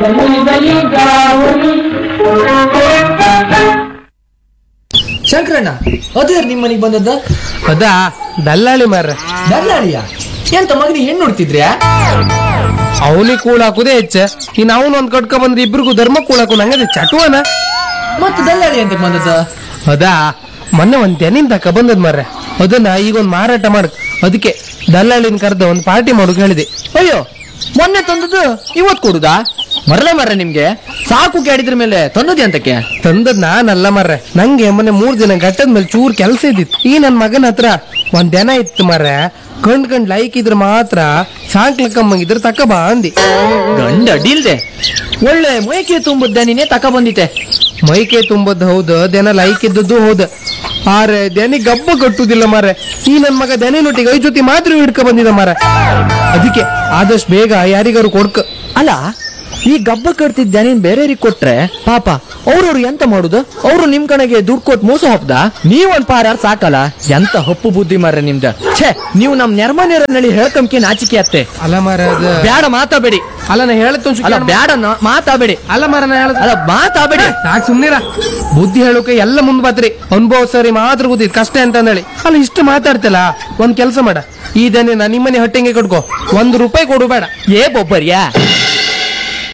ಶಂಕರಣ್ಣ ಅದೇ ನಿಮ್ಮ ಮನೆಗೆ ಬಂದದ್ದ ಅದಾ ದಲ್ಲಾಳಿ ಮಾರ್ರೆ ದಲ್ಲಾಳಿಯ ಎಂತ ಮಗನಿಗೆ ಹೆಣ್ಣು ನೋಡ್ತಿದ್ರ್ಯಾ ಅವನಿಗೆ ಕೂಳ ಹಾಕುದೇ ಹೆಚ್ಚ ಇನ್ ಅವನು ಒಂದ್ ಕಟ್ಕ ಬಂದ್ರೆ ಇಬ್ರಿಗೂ ಧರ್ಮ ಕೂಳ ಹಾಕು ನಂಗದೆ ಚಟುವನ ಮತ್ತೆ ದಲ್ಲಾಳಿ ಅಂತ ಬಂದದ್ದ ಅದಾ ಮೊನ್ನೆ ಒಂದ್ ತೆನಿನ್ ತಕ ಬಂದದ್ ಮಾರ್ರೆ ಅದನ್ನ ಈಗ ಒಂದ್ ಮಾರಾಟ ಮಾಡಕ್ ಅದಕ್ಕೆ ದಲ್ಲಾಳಿನ ಕರೆದ ಒಂದ್ ಪಾರ್ಟಿ ಮಾಡೋಕ್ ಹೇಳಿದೆ ಅಯ್ಯೋ ಮೊನ್ನೆ ತಂದದ್ದು ಇವತ್ ಕೊಡುದಾ ಮರಲ ಮರ ನಿಮ್ಗೆ ಸಾಕು ಕೇಳಿದ್ರ ಮೇಲೆ ತಂದದ್ದೆ ಅಂತಕ್ಕೆ ತಂದದ್ ನಾನಲ್ಲ ಮಾರ್ರೆ ನಂಗೆ ಮೊನ್ನೆ ಮೂರ್ ದಿನ ಗಟ್ಟದ ಮೇಲೆ ಚೂರ್ ಕೆಲಸ ಇದ್ದಿತ್ತು ಈ ನನ್ ಮಗನ ಹತ್ರ ಒಂದ್ ದನ ಇತ್ತು ಮಾರ್ರೆ ಕಂಡ್ ಕಂಡ್ ಲೈಕ್ ಇದ್ರೆ ಮಾತ್ರ ಸಾಂಕ್ಲಕ್ಕಮ್ಮಂಗಿದ್ರೆ ತಕ ಬಾ ಅಂದಿ ಗಂಡ ಅಡ್ಡಿಲ್ದೆ ಒಳ್ಳೆ ಮೈಕೆ ತುಂಬುದ್ದ ನೀನೆ ತಕ ಬಂದಿತ್ತೆ ಮೈಕೆ ತುಂಬದ್ ಹೌದು ದನ ಲೈಕ್ ಇದ್ದದ್ದು ಹೌದು ಆರೆ ದನಿ ಗಬ್ಬ ಕಟ್ಟುದಿಲ್ಲ ಮಾರೆ ಈ ನನ್ ಮಗ ದನಿನೊಟ್ಟಿಗೆ ಐ ಜೊತೆ ಮಾತ್ರ ಹಿಡ್ಕ ಬಂದಿದ ಮಾರ ಅದಕ್ಕೆ ಆದಷ್ಟು ಬೇಗ ಯಾರಿಗಾರು ಕೊಡ್ಕ ಅಲ್ಲ ಈ ಗಬ್ಬ ಕಟ್ತಿದ್ದ ನೀನ್ ಬೇರೆಯವ್ರಿಗೆ ಕೊಟ್ರೆ ಪಾಪ ಅವ್ರವ್ರು ಎಂತ ಮಾಡುದು ಅವ್ರು ನಿಮ್ ಕಡೆಗೆ ದುಡ್ಡು ಕೊಟ್ಟು ಮೋಸ ಹೊಪ್ದ ನೀವೊಂದ್ ಪಾರ ಸಾಕಲ್ಲ ಎಂತ ಹಪ್ಪು ಬುದ್ಧಿ ಮಾರ್ರೆ ನಿಮ್ದ ಛೇ ನೀವು ನಮ್ ನೆರ್ಮನೇರನಲ್ಲಿ ಹೇಳ್ಕಂಕೆ ನಾಚಿಕೆ ಅತ್ತೆ ಅಲ್ಲ ಮಾರ ಅದ ಬ್ಯಾಡ ಮಾತಾಬೇಡಿ ಅಲ್ಲ ನಾ ಹೇಳತ್ತ ಅಲ್ಲ ಬ್ಯಾಡ ನ- ಮಾತಾಬೇಡಿ ಅಲ್ಲ ಮಾರ ನಾ ಹೇಳದ್ ಅಲ್ಲ ಮಾತಾಬೇಡಿ ಸಾಕ್ ಸುಮ್ನಿರ ಬುದ್ಧಿ ಹೇಳೋಕೆ ಎಲ್ಲ ಮುಂದ್ ಬತ್ರಿ ಅನುಭವ ಸರಿ ಮಾತ್ರ ಗೊತ್ತಿದ್ ಕಷ್ಟ ಅಂತ ಹೇಳಿ ಅಲ್ಲ ಇಷ್ಟು ಮಾತಾಡ್ತಿಲ್ಲ ಒಂದ್ ಕೆಲಸ ಮಾಡ ಈ ದನ ನಿಮ್ಮನೆ ಹೊಟ್ಟೆಗೆ ಕಟ್ಕೋ ಒಂದ್ ರೂಪಾಯಿ ಕೊಡು ಬೇಡ ಏ ಬೊಬ್ಬರ್ಯಾ